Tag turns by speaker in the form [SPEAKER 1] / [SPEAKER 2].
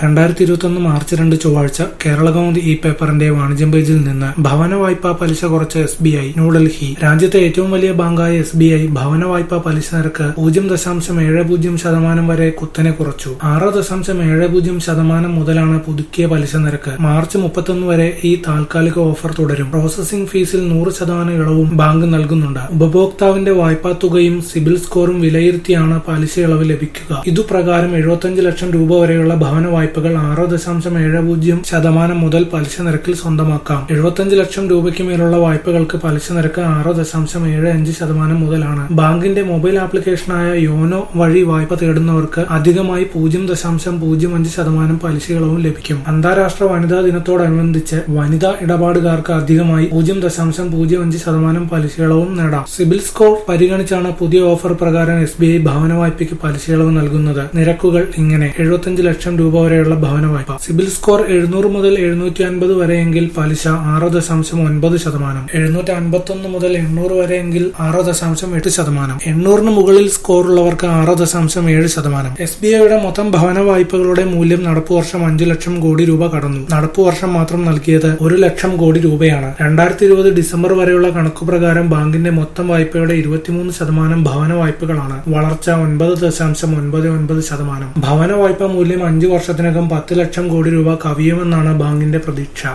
[SPEAKER 1] രണ്ടായിരത്തി ഇരുപത്തൊന്ന് മാർച്ച് രണ്ട് ചൊവ്വാഴ്ച കേരളകൗമുദി ഈ പേപ്പറിന്റെ വാണിജ്യം പേജിൽ നിന്ന് ഭവന വായ്പാ പലിശ കുറച്ച് എസ് ബി ഐ ന്യൂഡൽഹി രാജ്യത്തെ ഏറ്റവും വലിയ ബാങ്കായ എസ് ബി ഐ ഭവന വായ്പാ പലിശ നിരക്ക് പൂജ്യം ദശാംശം ഏഴ് പൂജ്യം ശതമാനം വരെ കുത്തനെ കുറച്ചു ആറ് ദശാംശം ഏഴ് പൂജ്യം ശതമാനം മുതലാണ് പുതുക്കിയ പലിശ നിരക്ക് മാർച്ച് മുപ്പത്തൊന്ന് വരെ ഈ താൽക്കാലിക ഓഫർ തുടരും പ്രോസസിംഗ് ഫീസിൽ നൂറ് ശതമാനം ഇളവും ബാങ്ക് നൽകുന്നുണ്ട് ഉപഭോക്താവിന്റെ വായ്പാ തുകയും സിബിൽ സ്കോറും വിലയിരുത്തിയാണ് പലിശ ഇളവ് ലഭിക്കുക ഇതുപ്രകാരം എഴുപത്തിയഞ്ച് ലക്ഷം രൂപ വരെയുള്ള ഭവന വായ്പകൾ ആറ് ദശാംശം ഏഴ് പൂജ്യം ശതമാനം മുതൽ പലിശ നിരക്കിൽ സ്വന്തമാക്കാം എഴുപത്തിയഞ്ച് ലക്ഷം രൂപയ്ക്ക് മേലുള്ള വായ്പകൾക്ക് പലിശ നിരക്ക് ആറ് ദശാംശം ഏഴ് അഞ്ച് ശതമാനം മുതലാണ് ബാങ്കിന്റെ മൊബൈൽ ആപ്ലിക്കേഷനായ യോനോ വഴി വായ്പ തേടുന്നവർക്ക് അധികമായി പൂജ്യം ദശാംശം പൂജ്യം അഞ്ച് ശതമാനം പലിശ ഇളവും ലഭിക്കും അന്താരാഷ്ട്ര വനിതാ ദിനത്തോടനുബന്ധിച്ച് വനിതാ ഇടപാടുകാർക്ക് അധികമായി പൂജ്യം ദശാംശം പൂജ്യം അഞ്ച് ശതമാനം പലിശ ഇളവും നേടാം സിബിൽ സ്കോർ പരിഗണിച്ചാണ് പുതിയ ഓഫർ പ്രകാരം എസ് ബി ഐ ഭവന വായ്പയ്ക്ക് പലിശ ഇളവ് നൽകുന്നത് നിരക്കുകൾ ഇങ്ങനെ എഴുപത്തിയഞ്ച് ലക്ഷം രൂപ വരെയുള്ള ഭവന വായ്പ സിബിൽ സ്കോർ എഴുന്നൂറ് മുതൽ എഴുന്നൂറ്റി അൻപത് വരെയെങ്കിൽ പലിശ ആറ് ദശാംശം ഒൻപത് ശതമാനം എഴുന്നൂറ്റി അൻപത്തൊന്ന് മുതൽ എണ്ണൂറ് വരെയെങ്കിൽ ആറ് ദശാംശം എട്ട് ശതമാനം എണ്ണൂറിന് മുകളിൽ സ്കോർ ഉള്ളവർക്ക് ആറ് ദശാംശം ഏഴ് ശതമാനം എസ് ബി ഐയുടെ മൊത്തം ഭവന വായ്പകളുടെ മൂല്യം നടപ്പു വർഷം അഞ്ചു ലക്ഷം കോടി രൂപ കടന്നു നടപ്പു വർഷം മാത്രം നൽകിയത് ഒരു ലക്ഷം കോടി രൂപയാണ് രണ്ടായിരത്തി ഇരുപത് ഡിസംബർ വരെയുള്ള കണക്കുപ്രകാരം ബാങ്കിന്റെ മൊത്തം വായ്പയുടെ ഇരുപത്തിമൂന്ന് ശതമാനം ഭവന വായ്പകളാണ് വളർച്ച ഒൻപത് ദശാംശം ഒൻപത് ഒൻപത് ശതമാനം ഭവന വായ്പാ മൂല്യം അഞ്ചു വർഷത്തിനകം പത്ത് ലക്ഷം കോടി രൂപ കവിയുമെന്നാണ് ബാങ്കിന്റെ പ്രതീക്ഷ